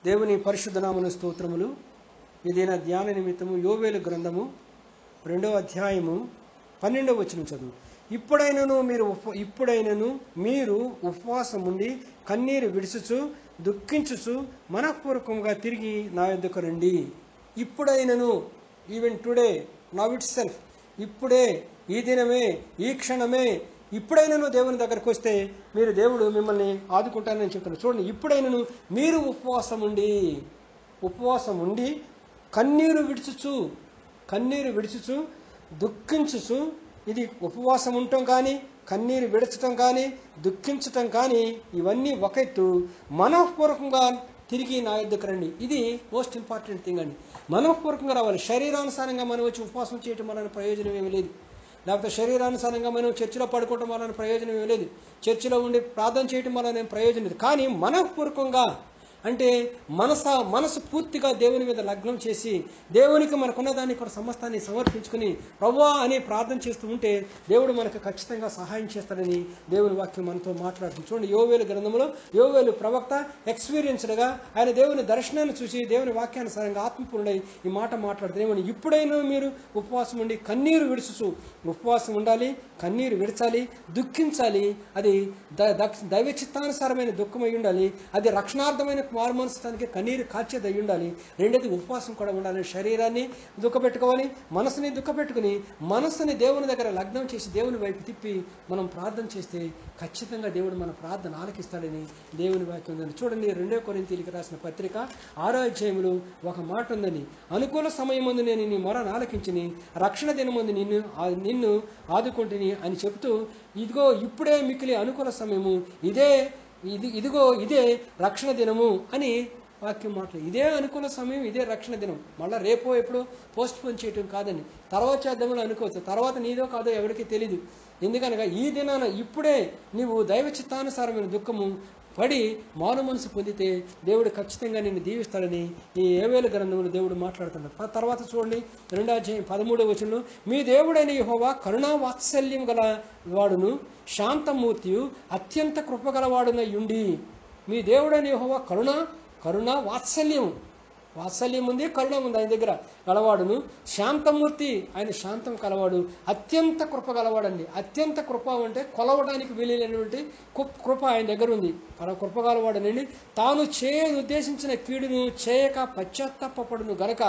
దేవుని పరిశుద్ధ నామన స్తోత్రములు ఇదైన ధ్యాన నిమిత్తము యోవేలు గ్రంథము రెండవ అధ్యాయము పన్నెండవ వచనం చదువు ఇప్పుడైనను మీరు ఉప ఇప్పుడైనను మీరు ఉపవాసం ఉండి కన్నీరు విడుచుచు దుఃఖించుచు మనఃపూర్వకంగా తిరిగి నా యొద్దకు రండి ఇప్పుడైనను even today now itself ఇప్పుడే ఈ దినమే ఈ క్షణమే ఇప్పుడైనను దేవుని దగ్గరకు వస్తే మీరు దేవుడు మిమ్మల్ని ఆదుకుంటానని చెప్తున్నారు చూడండి ఇప్పుడైనను మీరు ఉపవాసం ఉండి ఉపవాసం ఉండి కన్నీరు విడుచుచు కన్నీరు విడుచుచు దుఃఖించుచు ఇది ఉపవాసం ఉండటం కానీ కన్నీరు విడచటం కానీ దుఃఖించటం కానీ ఇవన్నీ ఒక ఎత్తు మనఃపూర్వకంగా తిరిగి నా యొద్దకు రండి ఇది మోస్ట్ ఇంపార్టెంట్ థింగ్ అండి మనఃపూర్వకంగా రావాలి శరీరానుసారంగా మనం వచ్చి ఉపవాసం చేయటం వలన ప్రయోజనం ఏమీ లేదు లేకపోతే శరీరానుసారంగా మనం చర్చిలో పడుకోవటం వలన ప్రయోజనం ఏమీ లేదు చర్చిలో ఉండి ప్రార్థన చేయటం వలన ఏం ప్రయోజనం లేదు కానీ మనఃపూర్వకంగా అంటే మనస మనసు పూర్తిగా దేవుని మీద లగ్నం చేసి దేవునికి మనకున్న దాన్ని కూడా సమస్తాన్ని సమర్పించుకుని ప్రవ్వా అని ప్రార్థన చేస్తూ ఉంటే దేవుడు మనకు ఖచ్చితంగా సహాయం చేస్తాడని దేవుని వాక్యం మనతో మాట్లాడుతుంది చూడండి యోవేలు గ్రంథంలో యోవేలు ప్రవక్త ఎక్స్పీరియన్స్డ్గా ఆయన దేవుని దర్శనాన్ని చూసి దేవుని వాక్యానుసారంగా ఆత్మపూర్ణుడై ఈ మాట మాట్లాడుతుంది ఏమని ఇప్పుడైనా మీరు ఉపవాసం ఉండి కన్నీరు విడుచుచు ఉపవాసం ఉండాలి కన్నీరు విడచాలి దుఃఖించాలి అది ద- దక్ష- దైవ చిత్తానుసారమైన దుఃఖమై ఉండాలి అది రక్షణార్థమైన మారుమనసడానికి కన్నీరు కాచేది అయి ఉండాలి రెండోది ఉపవాసం కూడా ఉండాలి శరీరాన్ని దుఃఖపెట్టుకోవాలి మనసుని దుఃఖపెట్టుకుని మనసుని దేవుని దగ్గర లగ్నం చేసి దేవుని వైపు తిప్పి మనం ప్రార్థన చేస్తే ఖచ్చితంగా దేవుడు మన ప్రార్థన ఆలకిస్తాడని దేవుని వాక్యం ఉందని చూడండి రెండో కొరింతీలికి రాసిన పత్రిక ఆరో అధ్యాయములు ఒక మాట ఉందని అనుకూల సమయం ముందు నేను నీ మొరను ఆలకించిని రక్షణ దినముందు నిన్ను ఆ- నిన్ను ఆదుకుంటుని అని చెబుతూ ఇదిగో ఇప్పుడే మిక్కిలి అనుకూల సమయము ఇదే ఇది ఇదిగో ఇదే రక్షణ దినము అని వాక్యం మాట్లాడు ఇదే అనుకూల సమయం ఇదే రక్షణ దినం మళ్ళీ రేపో ఎప్పుడో పోస్ట్ పోన్ చేయటం కాదని తర్వాత చేద్దామని అనుకోవచ్చు తర్వాత నీదో కాదో ఎవరికీ తెలియదు ఎందుకనగా ఈ దినాన ఇప్పుడే నీవు దైవ చిత్తానుసారమైన దుఃఖము పడి మారు మనసు పొందితే దేవుడు ఖచ్చితంగా నిన్ను దీవిస్తాడని ఈ ఏవేల గ్రంథంలో దేవుడు మాట్లాడుతున్నాడు ఆ తర్వాత చూడండి రెండో అధ్యాయం పదమూడవ వచనంలో మీ దేవుడైన యెహోవా కరుణా వాత్సల్యం గల వాడును శాంతమూర్తియు అత్యంత కృపగలవాడునై ఉండి మీ దేవుడైన యెహోవా కరుణ కరుణ వాత్సల్యం వాత్సల్యం ఉంది కరుణ ఉంది ఆయన దగ్గర గలవాడును శాంతమూర్తి ఆయన శాంతం కలవాడు అత్యంత కృప గలవాడండి అత్యంత కృప అంటే కొలవడానికి వీలైనటువంటి కు- కృప ఆయన దగ్గర ఉంది పర కృప గలవాడనండి తాను చేయ ఉద్దేశించిన కీడును చేయక పశ్చాత్తాపడును గనక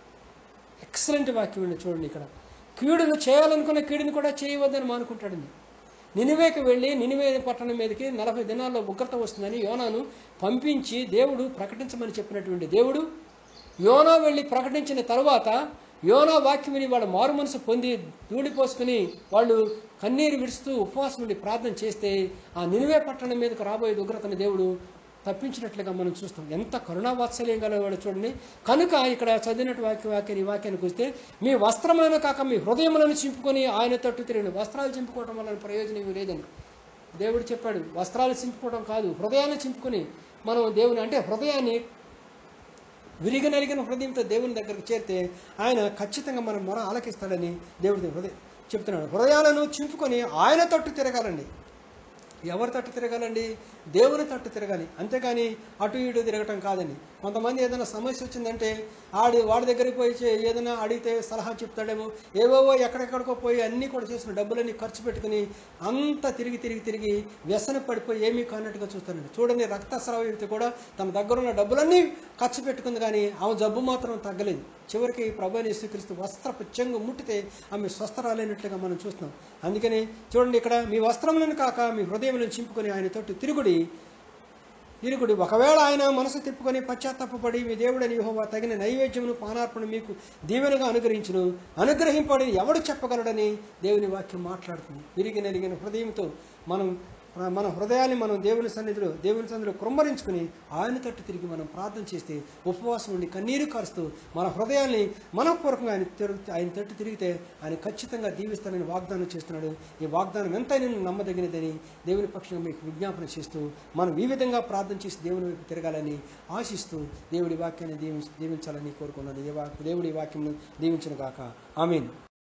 ఎక్సలెంట్ వాక్యం అండి చూడండి ఇక్కడ కీడును చేయాలనుకున్న కీడుని కూడా చేయవద్దని మానుకుంటాడండి నినివేకి వెళ్ళి నినివే పట్టణం మీదకి నలభై దినాల్లో ఉగ్రత వస్తుందని యోనాను పంపించి దేవుడు ప్రకటించమని చెప్పినటువంటి దేవుడు యోనా వెళ్ళి ప్రకటించిన తరువాత యోనా వాక్యం విని వాళ్ళ మారు మనసు పొంది దూడిపోసుకుని వాళ్ళు కన్నీరు విడుస్తూ ఉపవాసం నుండి ప్రార్థన చేస్తే ఆ నినివే పట్టణం మీదకు రాబోయే ఉగ్రతని దేవుడు తప్పించినట్లుగా మనం చూస్తాం ఎంత కరుణావాత్సల్యం గలవాడు చూడండి కనుక ఇక్కడ చదివినట్టు వాక్య వాక్యాన్ని ఈ వాక్యానికి వస్తే మీ వస్త్రమైన కాక మీ హృదయములను చింపుకొని ఆయన తట్టు తిరిగి వస్త్రాలు చింపుకోవడం వల్ల ప్రయోజనం ఏమీ లేదని దేవుడు చెప్పాడు వస్త్రాలు చింపుకోవడం కాదు హృదయాన్ని చింపుకొని మనం దేవుని అంటే హృదయాన్ని విరిగి నలిగిన హృదయంతో దేవుని దగ్గరకు చేరితే ఆయన ఖచ్చితంగా మనం మొర ఆలకిస్తాడని దేవుడి హృదయం చెప్తున్నాడు హృదయాలను చింపుకొని ఆయన తట్టు తిరగాలండి ఎవరి తట్టు తిరగాలండి దేవుని తట్టు తిరగాలి అంతేగాని అటు ఇటు తిరగటం కాదండి కొంతమంది ఏదైనా సమస్య వచ్చిందంటే ఆడి వాడి దగ్గరికి పోయి చే- ఏదైనా అడిగితే సలహా చెప్తాడేమో ఏవేవో ఎక్కడెక్కడికో పోయి అన్నీ కూడా చేసిన డబ్బులన్నీ ఖర్చు పెట్టుకుని అంతా తిరిగి తిరిగి తిరిగి వ్యసన పడిపోయి ఏమీ కానట్టుగా చూస్తానండి చూడండి రక్తస్రావ వ్యక్తి కూడా తన దగ్గర ఉన్న డబ్బులన్నీ ఖర్చు పెట్టుకుంది కానీ ఆమె జబ్బు మాత్రం తగ్గలేదు చివరికి ప్రభుని యేసుక్రీస్తు వస్త్రపు చెంగు ముట్టితే ఆమె స్వస్థరాలైనట్లుగా మనం చూస్తున్నాం అందుకని చూడండి ఇక్కడ మీ వస్త్రములను కాక మీ హృదయములను చింపుకొని ఆయన తోటి తిరుగుడి తిరుగుడి ఒకవేళ ఆయన మనసు తిప్పుకొని పశ్చాత్తాపడి మీ దేవుడని యెహోవా తగిన నైవేద్యమును పానార్పణ మీకు దీవెనగా అనుగ్రహించును అనుగ్రహింపడి ఎవడు చెప్పగలడని దేవుని వాక్యం మాట్లాడుతుంది విరిగి నలిగిన హృదయంతో మనం మన హృదయాన్ని మనం దేవుని సన్నిధిలో దేవుని సన్నిధిలో కృమ్మరించుకుని ఆయన తట్టు తిరిగి మనం ప్రార్థన చేస్తే ఉపవాసం ఉండి కన్నీరు కారుస్తూ మన హృదయాన్ని మనఃపూర్వకంగా ఆయన తిరుగు ఆయన తట్టు తిరిగితే ఆయన ఖచ్చితంగా దీవిస్తానని వాగ్దానం చేస్తున్నాడు ఈ వాగ్దానం ఎంతైనా నమ్మదగినదని దేవుని పక్షంగా మీకు విజ్ఞాపన చేస్తూ మనం ఈ విధంగా ప్రార్థన చేసి దేవుని వైపు తిరగాలని ఆశిస్తూ దేవుడి వాక్యాన్ని దీవించ దీవించాలని కోరుకున్నాను ఈ వాక్- దేవుడి వాక్యం దీవించిన గాక ఆమీన్